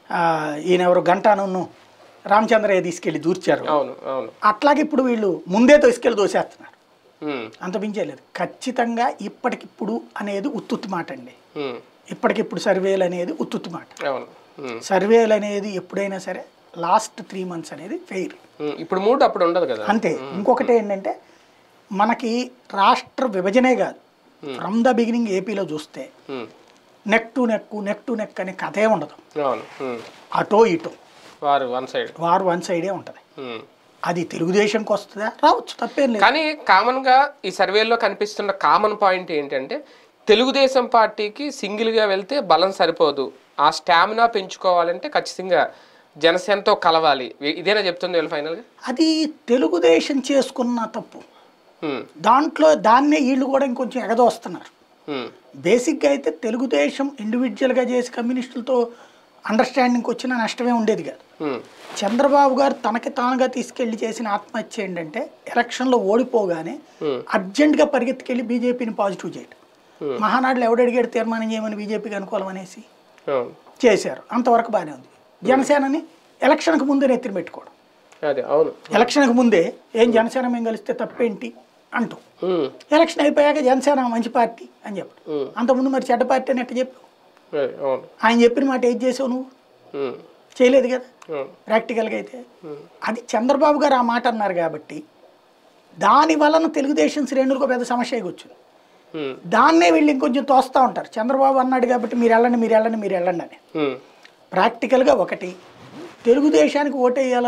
ఆ, ఈయన ఎవరు గంటాను రామచంద్రయ్య తీసుకెళ్ళి దూర్చారు అవును అవును అట్లాగే ఇప్పుడు వీళ్ళు ముందే తీసుకెళ్ళి దోసేస్తున్నారు ఉమ్, అంత మించేలేదు ఖచ్చితంగా ఇప్పటికిప్పుడు అనేది ఉత్తుత్తి మాట అండి ఉమ్, ఇప్పటికిప్పుడు సర్వేలు అనేది ఉత్తుత్తి మాట అవును ఉమ్, సర్వేలు అనేది ఎప్పుడైనా సరే లాస్ట్ త్రీ మంత్స్ అనేది ఫెయిర్ ఉమ్, ఇప్పుడు మూడు అప్పుడు ఉండదు కదా అంతే ఇంకొకటి ఏంటంటే మనకి రాష్ట్ర విభజనే కాదు ఫ్రమ్ ద బిగినింగ్ ఏపీలో చూస్తే um, neck to neck neck to neck అనే కథే ఉండదు అవును ఉమ్, అటో ఇటో వారు వన్ సైడ్ వారు వన్ సైడే ఉంటుంది ఉమ్. అది తెలుగుదేశంకి వస్తుందా రావచ్చు తప్పేం లేదు కానీ కామన్ గా ఈ సర్వేలో కనిపిస్తున్న కామన్ పాయింట్ ఏంటంటే తెలుగుదేశం పార్టీకి సింగిల్ గా వెళ్తే బలం సరిపోదు ఆ స్టామినా పెంచుకోవాలంటే ఖచ్చితంగా జనసేనతో కలవాలి ఇ- ఇదేనా చెప్తుంది వీళ్ళు ఫైనల్ గా అది తెలుగుదేశం చేసుకున్న తప్పు ఉమ్, దాంట్లో దాన్నే వీళ్ళు కూడా ఇంకొంచెం ఎగదోస్తున్నారు ఉమ్, బేసిక్గా అయితే తెలుగుదేశం ఇండివిజువల్గా చేసి కమ్యూనిస్టులతో అండర్స్టాండింగ్కి వచ్చిన నష్టమే ఉండేది కాదు ఉమ్, చంద్రబాబు గారు తనకి తానుగా తీసుకెళ్లి చేసిన ఆత్మహత్య ఏంటంటే ఎలక్షన్లో ఓడిపోగానే అర్జెంటుగా పరిగెత్తుకెళ్ళి బీజేపీని పాజిటివ్ చేయడం మహానాడులో ఎవడడిగాడు తీర్మానం చేయమని బీజేపీకి అనుకూలం అనేసి అవును చేశారు అంతవరకు బాగానే ఉంది జనసేనని ఎలక్షన్కి ముందే నెత్తిన పెట్టుకోవడం అదే అవును ఎలక్షన్కి ముందే ఏం జనసేన మేము కలిస్తే తప్పేంటి అంటూ ఉమ్, ఎలక్షన్ అయిపోయాక జనసేన మంచి పార్టీ అని చెప్పడం ఉమ్, అంతకుముందు మరి చెడ్డ పార్టీ అని ఎట్ట చెప్పు అదే అవును ఆయన చెప్పిన మాట ఏది చేసావు నువ్వు ఉమ్, చేయలేదు కదా అవును ప్రాక్టికల్గా అయితే అది చంద్రబాబు గారు ఆ మాట అన్నారు కాబట్టి దాని వలన తెలుగుదేశం శ్రేణులకు పెద్ద సమస్య వచ్చింది ఉమ్, దాన్నే వీళ్ళు ఇంకొంచెం తోస్తూ ఉంటారు చంద్రబాబు అన్నాడు కాబట్టి మీరు వెళ్ళండి మీరు వెళ్ళండి మీరు వెళ్ళండి అని ఉమ్. ప్రాక్టికల్గా ఒకటి తెలుగుదేశానికి ఓటేయాలి